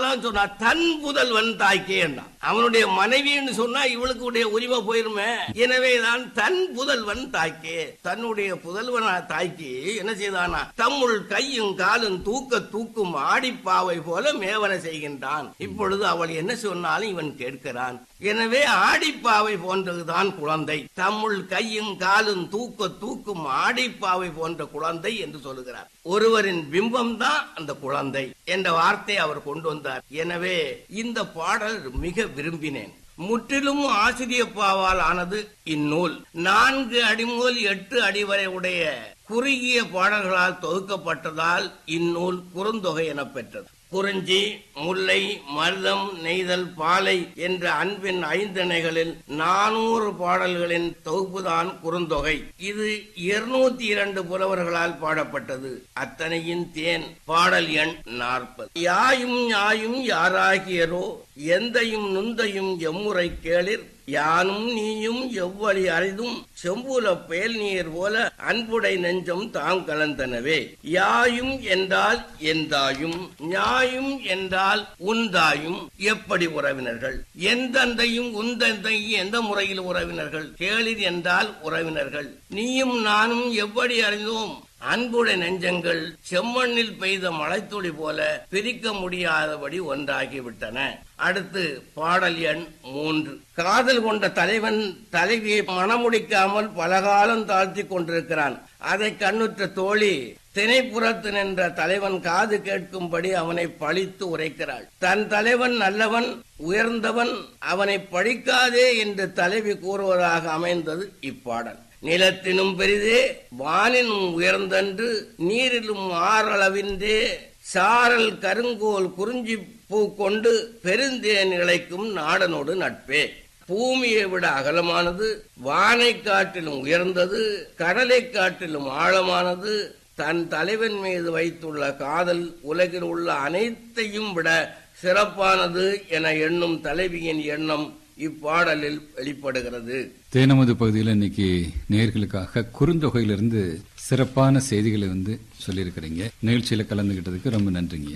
தான் சொன்னா தன் புதல்வன் தாய்க்கே என்றான் அவனுடைய மனைவின்னு சொன்னா இவளுக்கு உடைய உரிமை போயிருமே எனவேதான் தன் புதல்வன் தாய்க்கே தன்னுடைய புதல்வன் தாய்க்கு என்ன செய்தானா தம்முள் கையும் காலும் தூக்க தூக்கும் ஆடிப்பாவை போல மேவன செய்கின்றான் இப்பொழுது அவள் என்ன சொன்னாலும் இவன் கேட்கிறான் எனவே ஆடிப்பாவை போன்றதுதான் குழந்தை தம்முள் கையும் காலும் தூக்க தூக்கும் ஆடிப்பாவை போன்ற குழந்தை என்று சொல்லுகிறார் ஒருவரின் பிம்பம் தான் அந்த குழந்தை என்ற வார்த்தை அவர் கொண்டு வந்தார் எனவே இந்த பாடல் மிக விரும்பினேன் முற்றிலும் ஆசிரியப்பாவால் ஆனது இந்நூல் நான்கு அடிமூல் எட்டு அடி வரை உடைய குறுகிய பாடல்களால் தொகுக்கப்பட்டதால் இந்நூல் குறுந்தொகை எனப் பெற்றது குறிஞ்சி முல்லை மருதம் நெய்தல் பாலை என்ற அன்பின் ஐந்தணைகளில் நானூறு பாடல்களின் தொகுப்புதான் குறுந்தொகை இது இருநூத்தி இரண்டு புலவர்களால் பாடப்பட்டது அத்தனையின் தேன் பாடல் எண் நாற்பது யாயும் ஞாயும் யாராகியரோ எந்தையும் நுந்தையும் எம்முறை கேளிர் யானும் நீயும் எவ்வழி அறிதும் செம்புல பேல் நீர் போல அன்புடை நெஞ்சம் தாம் கலந்தனவே யாயும் என்றால் எந்தாயும் ஞாயும் என்றால் உந்தாயும் எப்படி உறவினர்கள் எந்தந்தையும் உந்தந்தையும் எந்த முறையில் உறவினர்கள் கேளிர் என்றால் உறவினர்கள் நீயும் நானும் எப்படி அறிந்தோம் அன்புடைய நெஞ்சங்கள் செம்மண்ணில் பெய்த மழைத்துளி போல பிரிக்க முடியாதபடி ஒன்றாகிவிட்டன அடுத்து பாடல் எண் மூன்று காதல் கொண்ட தலைவன் தலைவியை மணமுடிக்காமல் பலகாலம் தாழ்த்தி கொண்டிருக்கிறான் அதை கண்ணுற்ற தோழி திணைப்புறத்து நின்ற தலைவன் காது கேட்கும்படி அவனை பழித்து உரைக்கிறாள் தன் தலைவன் நல்லவன் உயர்ந்தவன் அவனை பழிக்காதே என்று தலைவி கூறுவதாக அமைந்தது இப்பாடல் நிலத்தினும் பெரிதே வானினும் உயர்ந்தன்று நீரிலும் ஆறளவின்றே சாரல் கருங்கோல் குறிஞ்சி பூ கொண்டு பெருந்தேன் இழைக்கும் நாடனோடு நட்பே பூமியை விட அகலமானது வானை காட்டிலும் உயர்ந்தது கடலை காட்டிலும் ஆழமானது தன் தலைவன் மீது வைத்துள்ள காதல் உலகில் உள்ள அனைத்தையும் விட சிறப்பானது என எண்ணும் தலைவியின் எண்ணம் இப்பாடலில் வெளிப்படுகிறது தேனமது பகுதியில் இன்னைக்கு நேர்களுக்காக குறுந்தொகையிலிருந்து சிறப்பான செய்திகளை வந்து சொல்லியிருக்கிறீங்க நிகழ்ச்சியில கலந்துகிட்டதுக்கு ரொம்ப நன்றிங்க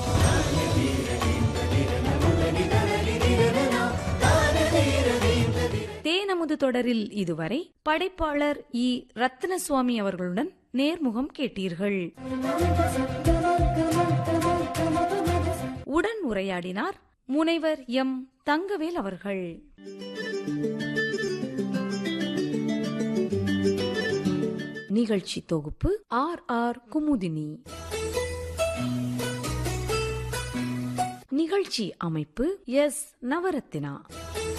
தேனமுது தொடரில் இதுவரை படைப்பாளர் இ ரத்னசுவாமி அவர்களுடன் நேர்முகம் கேட்டீர்கள் உடன் உரையாடினார் முனைவர் எம் தங்கவேல் அவர்கள் நிகழ்ச்சி தொகுப்பு ஆர் ஆர் குமுதினி நிகழ்ச்சி அமைப்பு எஸ் நவரத்தினா